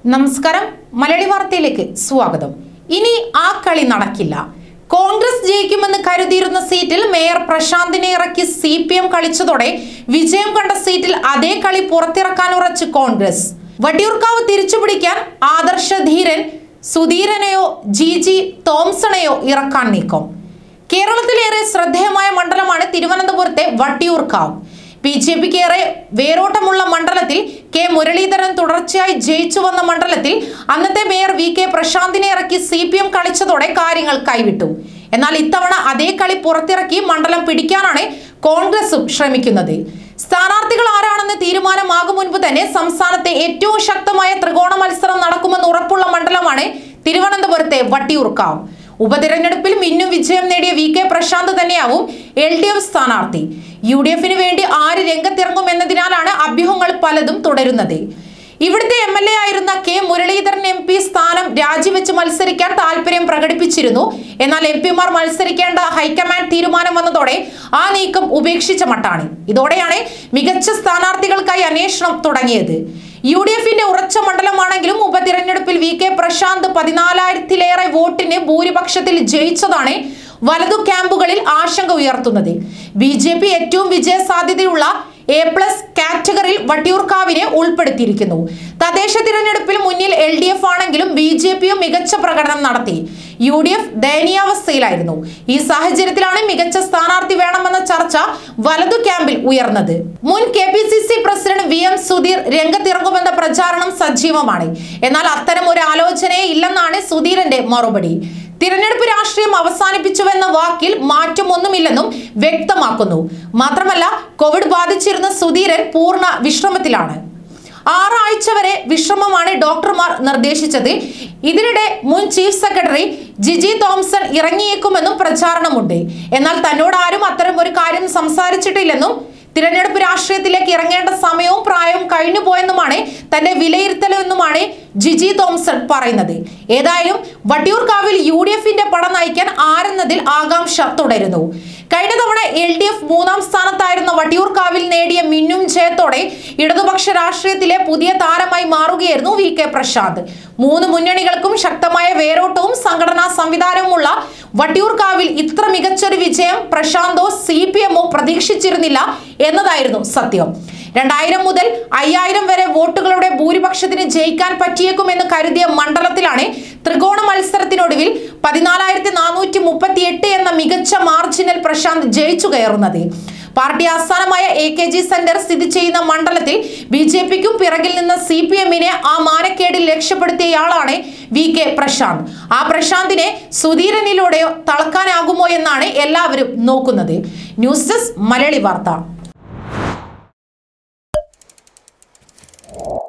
നമസ്കാരം മലയാളി വാർത്തയിലേക്ക് സ്വാഗതം ഇനി ആ കളി നടക്കില്ല കോൺഗ്രസ് ജയിക്കുമെന്ന് കരുതിയിരുന്ന സീറ്റിൽ മേയർ പ്രശാന്തിനെ ഇറക്കി സി പി എം കളിച്ചതോടെ വിജയം കണ്ട സീറ്റിൽ അതേ കളി പുറത്തിറക്കാൻ ഉറച്ച് കോൺഗ്രസ് വട്ടിയൂർക്കാവ് തിരിച്ചുപിടിക്കാൻ ആദർശ ധീരൻ സുധീരനെയോ ജി ജി തോംസണെയോ ഇറക്കാൻ നീക്കം കേരളത്തിലേറെ ശ്രദ്ധേയമായ മണ്ഡലമാണ് തിരുവനന്തപുരത്തെ വട്ടിയൂർക്കാവ് ബി ജെ പിക്ക് ഏറെ വേരോട്ടമുള്ള മണ്ഡലത്തിൽ കെ മുരളീധരൻ തുടർച്ചയായി ജയിച്ചു വന്ന മണ്ഡലത്തിൽ അന്നത്തെ മേയർ വി കെ പ്രശാന്തിനെ ഇറക്കി സി പി എം കളിച്ചതോടെ കാര്യങ്ങൾ കൈവിട്ടു എന്നാൽ ഇത്തവണ അതേ കളി പുറത്തിറക്കി മണ്ഡലം പിടിക്കാനാണ് കോൺഗ്രസും ശ്രമിക്കുന്നത് സ്ഥാനാർത്ഥികൾ ആരാണെന്ന് തീരുമാനമാകും മുൻപ് തന്നെ സംസ്ഥാനത്തെ ഏറ്റവും ശക്തമായ ത്രികോണ മത്സരം നടക്കുമെന്ന് ഉറപ്പുള്ള മണ്ഡലമാണ് തിരുവനന്തപുരത്തെ വട്ടിയൂർക്കാവ് ഉപതിരഞ്ഞെടുപ്പിൽ മിന്നും വിജയം നേടിയ വി കെ പ്രശാന്ത് തന്നെയാവും എൽ ഡി എഫ് സ്ഥാനാർത്ഥി യു ഡി എഫിന് വേണ്ടി ആര് രംഗത്തിറങ്ങും എന്നതിനാലാണ് അഭ്യൂഹങ്ങൾ പലതും തുടരുന്നത് ഇവിടുത്തെ എം എൽ എ ആയിരുന്ന കെ മുരളീധരൻ എം പി സ്ഥാനം രാജിവെച്ച് മത്സരിക്കാൻ താല്പര്യം പ്രകടിപ്പിച്ചിരുന്നു എന്നാൽ എം പിമാർ മത്സരിക്കേണ്ട ഹൈക്കമാൻഡ് തീരുമാനം വന്നതോടെ ആ നീക്കം ഉപേക്ഷിച്ച മട്ടാണ് ഇതോടെയാണ് മികച്ച സ്ഥാനാർത്ഥികൾക്കായി അന്വേഷണം തുടങ്ങിയത് യു ഡി എഫിന്റെ ഉറച്ച മണ്ഡലമാണെങ്കിലും ഉപതിരഞ്ഞെടുപ്പിൽ വി കെ പ്രശാന്ത് പതിനാലായിരത്തിലേറെ വോട്ടിന് ഭൂരിപക്ഷത്തിൽ ജയിച്ചതാണ് വലതു ക്യാമ്പുകളിൽ ആശങ്ക ഉയർത്തുന്നത് ബി ജെ പി ഏറ്റവും വിജയ സാധ്യതയുള്ള എ പ്ലസ് കാറ്റഗറിയിൽ വട്ടിയൂർക്കാവിനെ ഉൾപ്പെടുത്തിയിരിക്കുന്നു തദ്ദേശ തിരഞ്ഞെടുപ്പിൽ മുന്നിൽ എൽ ഡി എഫ് ആണെങ്കിലും ബി ജെ പിയും മികച്ച പ്രകടനം നടത്തി യു ഡി എഫ് ദയനീയാവസ്ഥയിലായിരുന്നു ഈ സാഹചര്യത്തിലാണ് മികച്ച സ്ഥാനാർത്ഥി വേണമെന്ന ചർച്ച വലതു ക്യാമ്പിൽ ഉയർന്നത് മുൻ K P C C president V M Sudheer രംഗത്തിറങ്ങുമെന്ന പ്രചാരണം സജീവമാണ് എന്നാൽ അത്തരം ഒരു ആലോചനയെ ഇല്ലെന്നാണ് സുധീരന്റെ മറുപടി തിരഞ്ഞെടുപ്പ് രാഷ്ട്രീയം അവസാനിപ്പിച്ചുവെന്ന വാക്കിൽ മാറ്റമൊന്നുമില്ലെന്നും വ്യക്തമാക്കുന്നു മാത്രമല്ല കോവിഡ് ബാധിച്ചിരുന്ന സുധീരൻ പൂർണ്ണ വിശ്രമത്തിലാണ് ആറാഴ്ച വരെ വിശ്രമമാണ് ഡോക്ടർമാർ നിർദ്ദേശിച്ചത് ഇതിനിടെ മുൻ ചീഫ് സെക്രട്ടറി ജിജി തോംസൺ ഇറങ്ങിയേക്കുമെന്നും പ്രചാരണമുണ്ട് എന്നാൽ തന്നോട് ആരും അത്തരം ഒരു കാര്യം സംസാരിച്ചിട്ടില്ലെന്നും തിരഞ്ഞെടുപ്പ് രാഷ്ട്രീയത്തിലേക്ക് ഇറങ്ങേണ്ട സമയവും പ്രായവും കഴിഞ്ഞു പോയെന്നുമാണ് തന്റെ വിലയിരുത്തലെന്നുമാണ് ജിജി തോംസൺ പറയുന്നത് ഏതായാലും വട്ടിയൂർക്കാവിൽ യു ഡി എഫിന്റെ പട നയിക്കാൻ ആരെന്നതിൽ ആകാംക്ഷ തുടരുന്നു കഴിഞ്ഞ തവണ എൽ ഡി എഫ് മൂന്നാം സ്ഥാനത്തായിരുന്ന വട്ടിയൂർക്കാവിൽ നേടിയ മിന്നും ജയത്തോടെ ഇടതുപക്ഷ രാഷ്ട്രീയത്തിലെ പുതിയ താരമായി മാറുകയായിരുന്നു വി കെ പ്രശാന്ത് മൂന്ന് മുന്നണികൾക്കും ശക്തമായ വേരോട്ടവും സംഘടനാ സംവിധാനവുമുള്ള വട്ടിയൂർക്കാവിൽ ഇത്ര മികച്ചൊരു വിജയം പ്രശാന്തോ സി പി എമ്മോ പ്രതീക്ഷിച്ചിരുന്നില്ല എന്നതായിരുന്നു സത്യം രണ്ടായിരം മുതൽ അയ്യായിരം വരെ വോട്ടുകളുടെ ഭൂരിപക്ഷത്തിന് ജയിക്കാൻ പറ്റിയേക്കുമെന്ന് കരുതിയ മണ്ഡലത്തിലാണ് ത്രികോണ മത്സരത്തിനൊടുവിൽ പതിനാലായിരത്തി നാനൂറ്റി മുപ്പത്തി എട്ട് എന്ന മികച്ച മാർജിനൽ പ്രശാന്ത് ജയിച്ചു കയറുന്നത് പാർട്ടി ആസ്ഥാനമായ എ കെ ജി സെന്റർ സ്ഥിതി ചെയ്യുന്ന മണ്ഡലത്തിൽ ബി ജെ പിക്കും പിറകിൽ നിന്ന് സി പി എമ്മിനെ ആ മാനക്കേടിൽ രക്ഷപ്പെടുത്തിയയാളാണ് വി കെ പ്രശാന്ത് ആ പ്രശാന്തിനെ സുധീരനിലൂടെ തളക്കാനാകുമോ എന്നാണ് എല്ലാവരും നോക്കുന്നത് ന്യൂസ് ഡെസ്ക് മലയാളി വാർത്ത